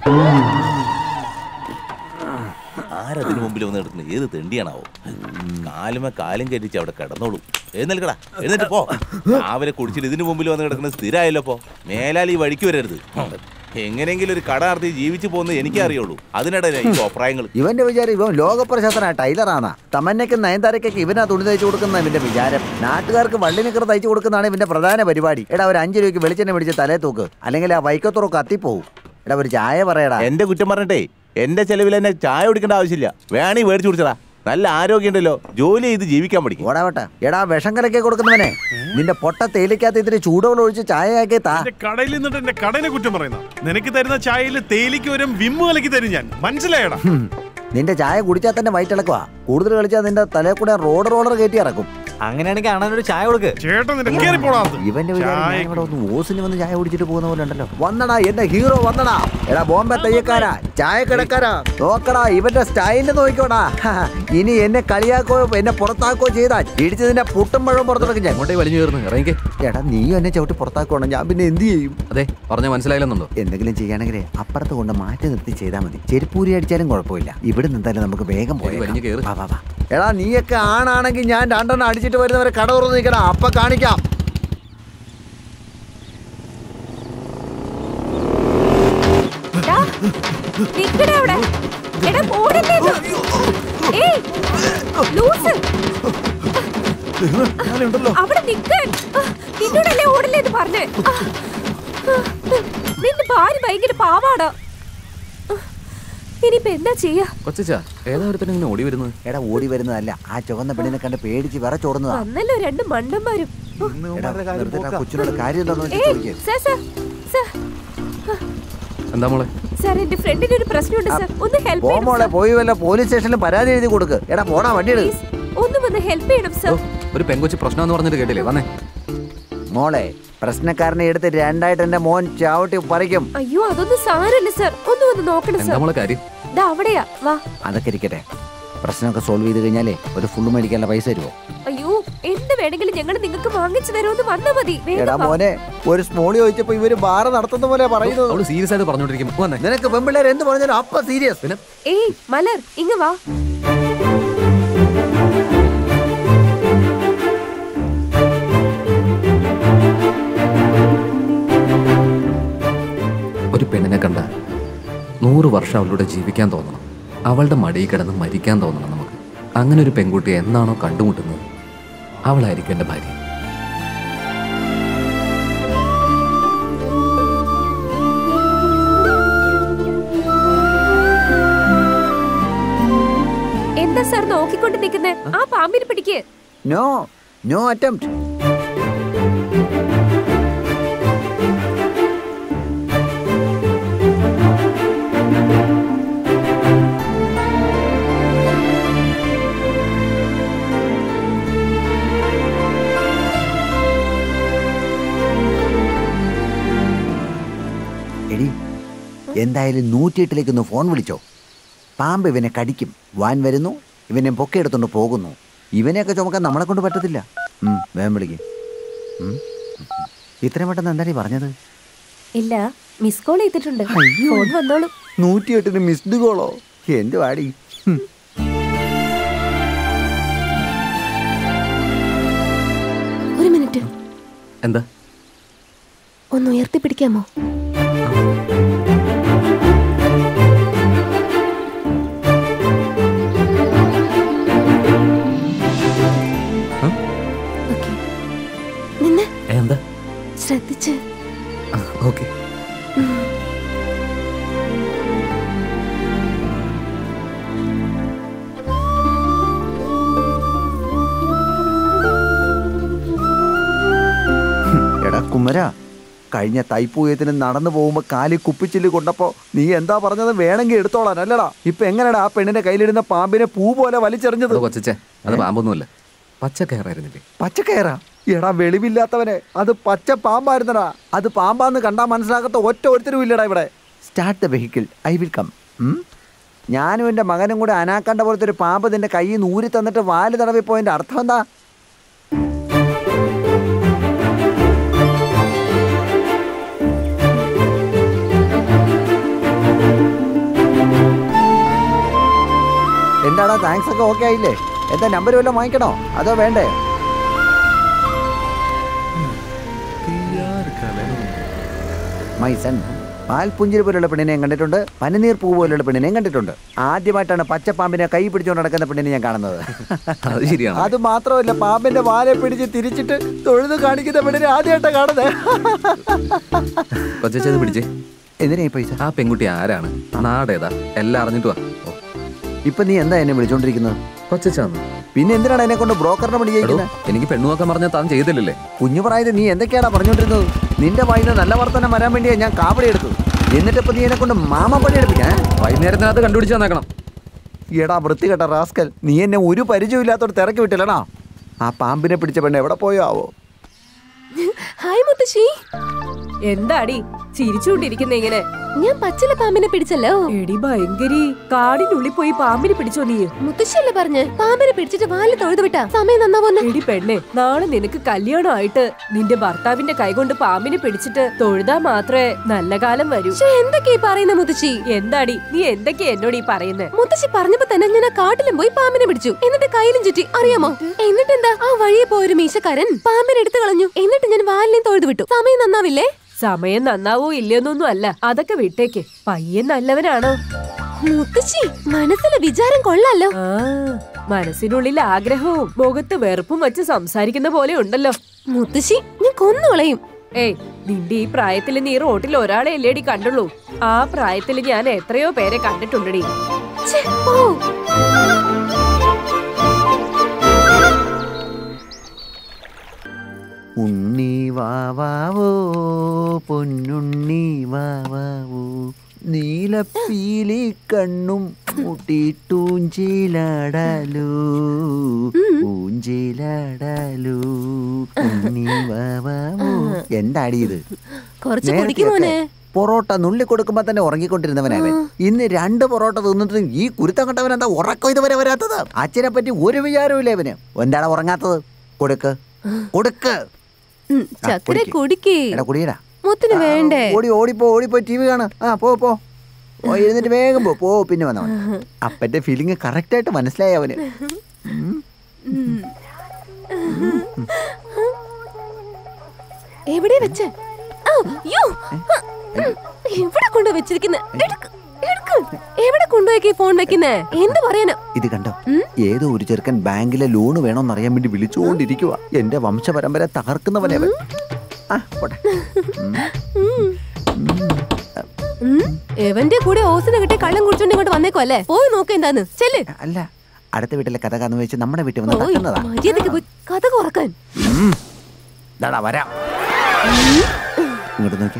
ആരതിനു മുമ്പിൽ വന്ന് കിടക്കുന്നത് ഏത് തെണ്ടിയാണാവോ കാലുമേ കാലും കയറ്റിച്ച് അവിടെ കിടന്നോളൂ എഴുന്നേൽക്കടാ എഴുന്നേറ്റ് പോ രാവിലെ കുടിച്ചിട്ട് ഇതിനു മുമ്പിൽ വന്ന് കിടക്കുന്നത് സ്ഥിരമായല്ലോ പോ മേലാൽ ഈ വഴിക്ക് വരരുത് എങ്ങനെയെങ്കിലും ഒരു കട നടത്തി ജീവിച്ചു പോകുന്നത് എനിക്കേ അറിയുള്ളൂ അതിനിടയിൽ ഈ അഭിപ്രായങ്ങൾ ഇവന്റെ വിചാരം ഇവൻ ലോകപ്രശസ്തനായ ടൈലറാണ് തമന്നയ്ക്കും നയൻതാരയ്ക്കൊക്കെ ഇവനാ തുണി തയ്ച്ചു കൊടുക്കുന്ന ഇവന്റെ വിചാരം നാട്ടുകാർക്ക് വള്ളി നിക്കർ തയ്ച്ചു കൊടുക്കുന്നതാണ് ഇവന്റെ പ്രധാന പരിപാടി എടാ ഒരു അഞ്ചു രൂപയ്ക്ക് വെളിച്ചെണ്ണ പിടിച്ച് തലേ തൂക്ക് അല്ലെങ്കിൽ ആ വൈക്കത്തുറ കത്തിപ്പോവും എടാ ഒരു ചായ പറയടാ എന്റെ കുറ്റം പറഞ്ഞിട്ടേ എന്റെ ചെലവിൽ എന്നെ ചായ കുടിക്കേണ്ട ആവശ്യമില്ല വേണേ മേടിച്ചു കുടിച്ചടാ നല്ല ആരോഗ്യമുണ്ടല്ലോ ജോലി ചെയ്ത് ജീവിക്കാൻ പഠിക്കും ഓടാവട്ടെ എടാ വിഷം കലക്കി കൊടുക്കുന്നവനെ നിന്റെ പൊട്ട തേയിലക്കകത്ത് ഇത്തിരി ചൂടുവെള്ളം ഒഴിച്ച് ചായയാക്കി താ എന്റെ കടയിൽ നിന്നിട്ട് എന്റെ കടനെ കുറ്റം പറയുന്ന നിനക്ക് തരുന്ന ചായയിൽ തേയിലയ്ക്ക് വരും വിമ്മ് കലക്കി തരും ഞാൻ മനസ്സിലായടാ ഹും. നിന്റെ ചായ കുടിച്ചാൽ തന്നെ വയറ്റിളക്കുവാ കൂടുതൽ കളിച്ചാൽ നിന്റെ തലയിൽ കൂടെ റോഡ് റോളർ കയറ്റി ഇറക്കും അങ്ങനെയാണെങ്കിൽ അണ്ണനൊരു ചായ കൊടുക്ക് ചേട്ടൻ നിന്റെ കേറി പോടാ ഇവന്റെ വിചാരം ഞാൻ ചായ ഇവിടെ ഒന്ന് ഓസിന് വന്ന് ചായ കുടിച്ചിട്ട് പോകുന്ന പോലെ ഉണ്ടല്ലോ വന്നടാ എന്റെ ഹീറോ വന്നടാ എടാ ബോംബെ തയ്യക്കാരാ ചായ കിടക്കാരാ നോക്കടാ ഇവന്റെ സ്റ്റൈല് നോക്കിക്കോടാ ഇനി എന്നെ കളിയാക്കോ എന്നെ പുറത്താക്കോ ചെയ്താൽ ഇടിച്ചതിന്റെ പുട്ടും പഴവും പുറത്തെടുക്കും ഞാൻ അങ്ങോട്ടേ വലിഞ്ഞു കയറുന്നു ഇറങ്ങിക്കേ എടാ നീ എന്നെ ചവിട്ടി പുറത്താക്കണം ഞാൻ പിന്നെ എന്ത് ചെയ്യും അതെ പറഞ്ഞ മനസ്സിലായില്ലെന്നുണ്ടോ എന്തെങ്കിലും ചെയ്യുകയാണെങ്കിലേ അപ്പുറത്ത് കൊണ്ട് മാറ്റി നിർത്തി ചെയ്താൽ മതി ചെരുപ്പൂരി അടിച്ചാലും കുഴപ്പമില്ല ഇവിടെ നിന്നാലും നമുക്ക് വേഗം പോയി വലിഞ്ഞ് കേറ്. എടാ നീയൊക്കെ ആണാണെങ്കിൽ ഞാൻ രണ്ടെണ്ണം അടിച്ചിട്ട് വരുന്നവരെ കട തുറന്ന് നിൽക്കടാ അപ്പൊ കാണിക്കാം ഡാ, നിക്കടാ അവിടെ. എടാ, ഓടല്ലേ ഇത്? ഏയ്, ലൂസ്. അവിടെ നിക്കാൻ. ആ, നിന്നോടല്ലേ ഓടല്ലേ എന്ന് പറഞ്ഞേ. ആ, ആ, നിന്റെ ഭാര്യ ഭയങ്കര പാവാടാ ആ, ഇനിയിപ്പോ എന്താ ചെയ്യാ കൊച്ചാ ഏതാ ഒരുത്തനും ഇങ്ങനെ ഓടി വരുന്നത് എടാ ഓടി വരുന്നതല്ല ആ ചുവന്ന പെണ്ണിനെ കണ്ട് പേടിച്ച് വിറച്ചോടുന്നതാ വന്നല്ലോ രണ്ട് മണ്ടന്മാരും എടാ, നിർത്തിട്ട് ആ കൊച്ചിനോട് കാര്യം എന്താന്ന് വെച്ചാൽ ഏയ്, ചോദിക്ക്. സാർ, സാർ, സാർ, എന്താ മോളെ സാർ എന്റെ ഫ്രണ്ടിന് ഒരു പ്രശ്നമുണ്ട് സാർ ഒന്ന് ഹെൽപ്പ് പോ ചെയ്യണം മോളെ സാർ. പോയി വല്ല പോലീസ് സ്റ്റേഷനിൽ പരാതി എഴുതി കൊടുക്ക് എടാ പോടാ വണ്ടി എടുക്ക് പ്ലീസ്, ഒന്ന് വന്ന് ഹെൽപ്പ് ചെയ്യണം സാർ ഒരു പെങ്കൊച്ച് പ്രശ്നം എന്ന് പറഞ്ഞിട്ട് കേട്ടില്ലേ വന്നേ മോളെ പ്രശ്നക്കാരനെ എടുത്ത് രണ്ടായിട്ട് എന്റെ മോൻ ചവിട്ടി പറിക്കും അയ്യോ അതൊന്നും സാരല്ല സാർ ഒന്ന് വന്ന് നോക്കണം എന്താ സാർ മോളെ കാര്യം ദാ അവിടെയാ വാ അതൊക്കെ ഇരിക്കട്ടെ പ്രശ്നമൊക്കെ സോൾവ് ചെയ്ത് കഴിഞ്ഞാലേ ഒരു ഫുള്ള് മേടിക്കാനുള്ള പൈസ തരുമോ അയ്യോ എന്ത് വേണമെങ്കിലും ഞങ്ങൾ നിങ്ങൾക്ക് വാങ്ങിച്ചു തരുമെന്ന് വന്നാ മതി വേഗം എടാ വാ. മോനെ ഒരു സ്മോളി ചോദിച്ചപ്പോ ഇവര് ബാറ് നടത്തുന്ന പോലെ പറയുന്നത് അവള് സീരിയസ് ആയിട്ട് പറഞ്ഞോണ്ടിരിക്കും വന്നേ നിനക്ക് പെമ്പിള്ളേർ എന്ത് പറഞ്ഞാലും അപ്പ സീരിയസ് പിന്നെ ഏയ് മലർ ഇങ്ങ വാ ഒരു പെണ്ണിനെ കണ്ട നൂറ് വർഷം അവളുടെ ജീവിക്കാൻ തോന്നണം അവളുടെ മടിയിൽ കിടന്ന് മരിക്കാൻ തോന്നണം നമുക്ക് അങ്ങനെ ഒരു പെൺകുട്ടിയെ എന്നാണോ കണ്ടുമുട്ടുന്നത് അവളായിരിക്കും എൻ്റെ ഭാര്യ എന്താ സാർ നോക്കിക്കൊണ്ട് നിൽക്കുന്നേ ആ പാമ്പിനെ പിടിക്ക് നോ നോ അറ്റംപ്റ്റ് എടി എന്തായാലും നൂറ്റിയെട്ടിലേക്ക് ഒന്ന് ഫോൺ വിളിച്ചോ പാമ്പ് ഇവനെ കടിക്കും വാൻ വരുന്നു ഇവനെ പൊക്കെടുത്തോണ്ട് പോകുന്നു ഇവനെയൊക്കെ ചുമക്കാൻ നമ്മളെ കൊണ്ട് പറ്റത്തില്ല ഉം, വേഗം വിളിക്കും ഉം. ഇത്രയും പെട്ടെന്ന് എന്താണ് ഈ പറഞ്ഞത് ഇല്ല മിസ് കോൾ ചെയ്തിട്ടുണ്ട് ഫോൺ വന്നോളും നൂറ്റിയെട്ടിന് മിസ്ഡ് കോളോ എന്ത് വാടി ഉം. ഒരു മിനിറ്റ് എന്താ ഒന്ന് ഉയർത്തി പിടിക്കാമോ ഓക്കേ. നിന്ന് ഏ, എന്താ ശ്രദ്ധിച്ച് ഓക്കെ എടാ കുമര കഴിഞ്ഞ തൈപ്പൂയത്തിന് നടന്നു പോകുമ്പോ കാലി കുപ്പിച്ചില് കൊണ്ടപ്പോ നീ എന്താ പറഞ്ഞത് വേണമെങ്കിൽ എടുത്തോളാൻ അല്ലടാ ഇപ്പൊ എങ്ങനെയാടാ ആ പെണ്ണിന്റെ കയ്യിലിടുന്ന പാമ്പിനെ പൂ പോലെ വലിച്ചെറിഞ്ഞത് അത് കൊച്ചേ അത് പാമ്പൊന്നുമല്ല പച്ച കയറായിരുന്നില്ലേ പച്ചക്കയറാ എടാ വെളിവില്ലാത്തവനെ അത് പച്ച പാമ്പായിരുന്നടാ അത് പാമ്പാന്ന് കണ്ടാ മനസ്സിലാക്കാത്ത ഒറ്റ ഒരുത്തരും ഇല്ലടാ ഇവിടെ start the vehicle I will come ഞാനും എൻ്റെ മകനും കൂടെ അനാക്കണ്ട പോലത്തെ ഒരു പാമ്പ് നിന്റെ കയ്യിൽ നിന്ന് ഊരി തന്നിട്ട് വാല് തടവി പോയതിന്റെ അർത്ഥം എന്താ താങ്ക്സ് ഒക്കെ ഓക്കെ ആയില്ലേ എന്താ നമ്പർ വല്ലതും വാങ്ങിക്കണോ അതോ വേണ്ടേ മൈസൺ പാൽപുഞ്ചിരി പോലുള്ള പെണ്ണിനെയും കണ്ടിട്ടുണ്ട് പനിനീർ പൂ പോലുള്ള പെണ്ണിനെയും കണ്ടിട്ടുണ്ട് ആദ്യമായിട്ടാണ് പച്ചപ്പാമ്പിനെ കൈ പിടിച്ചുകൊണ്ട് നടക്കുന്ന പെണ്ണിനെ ഞാൻ കാണുന്നത് അത് ശരിയാണ് അത് മാത്രമല്ല പാമ്പിന്റെ വാലെ പിടിച്ച് തിരിച്ചിട്ട് തൊഴുത് കാണിക്കുന്ന പെണ്ണിനെ ആദ്യമായിട്ടാണ് കാണുന്നത് കൊച്ചത് പിടിച്ചേ എന്തിനാ ഈ പൈസ ആ പെൺകുട്ടി ആരാണ് നാടേതാ എല്ലാം അറിഞ്ഞിട്ട് വാ ഓ, ഇപ്പൊ നീ എന്താ എന്നെ വിളിച്ചോണ്ടിരിക്കുന്നത് കൊച്ചാന്ന് പിന്നെ എന്തിനാണ് എന്നെ കൊണ്ട് ബ്രോക്കറിനെ പണി എടോ ചെയ്യിക്കുന്നത് എനിക്ക് പെണ്ണു നോക്കാൻ പറഞ്ഞാൽ താൻ ചെയ്തില്ലല്ലേ കുഞ്ഞു പ്രായത്തിൽ നീ എന്തൊക്കെയാണ് പറഞ്ഞോണ്ടിരുന്നത് നിന്റെ വായിന്ന് നല്ല വർത്തനം വരാൻ വേണ്ടിയാ ഞാൻ കാവടി എടുത്തു എന്നിട്ട് ഇപ്പൊ നീ എന്നെ കൊണ്ട് മാമ പണി എടുപ്പിക്കാൻ വൈകുന്നേരത്തിനകത്ത് കണ്ടുപിടിച്ച് തന്നേക്കണം എടാ വൃത്തികെട്ട റാസ്കൽ നീ എന്നെ ഒരു പരിചയമില്ലാത്തോട് തിരക്കി വിട്ടില്ലടാ ആ പാമ്പിനെ പിടിച്ച പെണ്ണ് എവിടെ പോയോ ആവോ ഹായ് മുത്തശ്ശി എന്താടി ചിരിച്ചുകൊണ്ടിരിക്കുന്ന ഇങ്ങനെ ഞാൻ പച്ചില പാമ്പിനെ പിടിച്ചല്ലോ എടി ഭയങ്കരി കാടിനുള്ളിൽ പോയി പാമ്പിനെ പിടിച്ചോ നീ മുത്തശ്ശിയല്ലേ പറഞ്ഞ് പാമ്പിനെ പിടിച്ചിട്ട് വാലിൽ തൊഴുതു വിട്ടാ സമയം നന്നാ പോന്നെ എടി പെണ്ണെ നാളെ നിനക്ക് കല്യാണമായിട്ട് നിന്റെ ഭർത്താവിന്റെ കൈകൊണ്ട് പാമ്പിനെ പിടിച്ചിട്ട് തൊഴുതാ മാത്രമേ നല്ല കാലം വരൂ പക്ഷെ എന്തൊക്കെയാ ഈ പറയുന്ന മുത്തശ്ശി എന്താടി നീ എന്തൊക്കെയാ എന്നോട് ഈ പറയുന്നേ മുത്തശ്ശി പറഞ്ഞപ്പോ തന്നെ ഞാൻ ആ കാട്ടിലും പോയി പാമ്പിനെ പിടിച്ചു എന്നിട്ട് കയ്യിലും ചുറ്റി അറിയാമോ എന്നിട്ട് എന്താ ആ വഴിയെ പോയൊരു മീശക്കാരൻ പാമ്പിനെ എടുത്തു കളഞ്ഞു എന്നിട്ട് ഞാൻ വാലിനെയും തൊഴുതു വിട്ടു സമയം നന്നാവില്ലേ സമയം നന്നാവോ ഇല്ലയോന്നൊന്നും അല്ല അതൊക്കെ വിട്ടേക്ക് പയ്യൻ നല്ലവനാണോ മുത്തശ്ശി മനസ്സിലെ വിചാരം കൊള്ളാലോ ആ മനസ്സിനുള്ളിൽ ആഗ്രഹവും മുഖത്ത് വെറുപ്പും വച്ച് സംസാരിക്കുന്ന പോലെ ഉണ്ടല്ലോ മുത്തശ്ശി ഞാൻ കൊന്നുകളയും ഏയ് നിന്റെ ഈ പ്രായത്തിൽ നീ റോട്ടിൽ ഒരാളെ അല്ലേടി കണ്ടുള്ളൂ ആ പ്രായത്തിൽ ഞാൻ എത്രയോ പേരെ കണ്ടിട്ടുണ്ടടി ഛെ, പോ. ഉണ്ണി വാവാവോ പൊന്നുണ്ണി വാവാവോ നീലപ്പീലി കണ്ണും മുട്ടിട്ടൂഞ്ചിലാടലോ ഊഞ്ചിലാടലോ ഉണ്ണി വാവാവോ എന്താടി ഇത് കുറച്ച് കുടിക്കും മോനെ പൊറോട്ട നുള്ളി കൊടുക്കുമ്പോ തന്നെ ഉറങ്ങിക്കൊണ്ടിരുന്നവനവൻ ഇന്ന് രണ്ട് പൊറോട്ട തിന്നിട്ടും ഈ കുരുത്തം കണ്ടവൻ എന്താ ഉറക്കം ഇതുവരെ വരാത്തത് അച്ഛനെ പറ്റി ഒരു വിചാരവും ഇവന് എന്താണ് ഉറങ്ങാത്തത് കൊടുക്ക് കൊടുക്ക് ഉം, ആ, ചക്കര കുടിക്ക്. കുടിക്കേ എടാ കുടിയടാ മുത്തിന് വേണ്ടേ ഓടി ഓടിപ്പോ ഓടിപ്പോ ടി വി കാണാ ആ പോ പോ ഓ എഴുന്നിട്ട് വേഗം പോ പോ പിന്നെ വന്നവൻ അപ്പന്റെ ഫീലിംഗ് കറക്റ്റ് ആയിട്ട് മനസ്സിലായി അവന് ഉം. എവിടെ വെച്ച് ഔ, യ്യോ. എവിടെ കൊണ്ടു വെച്ചിരിക്കുന്നെ എടുക്ക്, എടുക്ക്. എവിടെ കൊണ്ടുപോയി ഫോൺ വെക്കുന്നേ എന്ത് പറയാനോ ഇത് കണ്ടോ ഏതോ ഒരു ചെറുക്കൻ ബാങ്കിലെ ലോണ് വേണോന്ന് അറിയാൻ വേണ്ടി വിളിച്ചുകൊണ്ടിരിക്കുക എന്റെ വംശപരമ്പര തകർക്കുന്നവനെ അവൻ ആ പോട്ടെ ഉം. ഉം, എവന്റെ കൂടെ ഓസിന് കിട്ടിയ കള്ളം കുടിച്ചോണ്ട് ഇങ്ങോട്ട് വന്നേക്കോ അല്ലേ പോയി നോക്ക് എന്താന്ന് ചെല്ല് അല്ല അടുത്ത വീട്ടിലെ കഥ കാന്ന് വെച്ച് നമ്മുടെ വീട്ടിൽ വന്ന് പോയി തട്ടുന്നതാ മര്യാദക്ക് പോയി കഥ കുറക്കാൻ ദാടാ വരാം ഇങ്ങോട്ട് നോക്കി